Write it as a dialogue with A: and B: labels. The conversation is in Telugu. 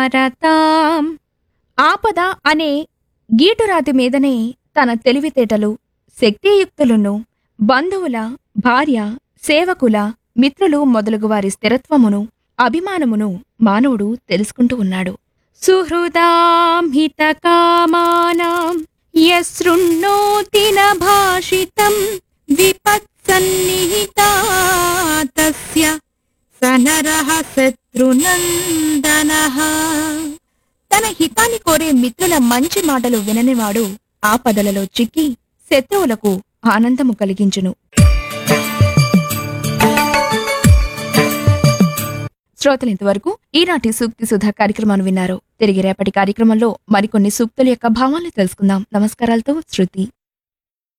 A: రతాం ఆపద అనే గీటురాతి మీదనే తన తెలివితేటలు శక్తియుక్తులను బంధువుల భార్య సేవకుల మిత్రులు మొదలగు వారి స్థిరత్వమును అభిమానమును మానవుడు తెలుసుకుంటూ ఉన్నాడు సుహృదాం హితకామానాం యశృణోతి న భాషితం విపత్సన్నిహితా తస్య సనరః శత్రునందనః తన హితాన్ని కోరే మిత్రుల మంచి మాటలు విననివాడు ఆపదలలో చిక్కి శత్రువులకు ఆనందము కలిగించును శ్రోతలు ఇంతవరకు ఈనాటి సూక్తి సుధా కార్యక్రమాన్ని విన్నారు తిరిగి రేపటి కార్యక్రమంలో మరికొన్ని సూక్తుల యొక్క భావాలను తెలుసుకుందాం నమస్కారాలతో శృతి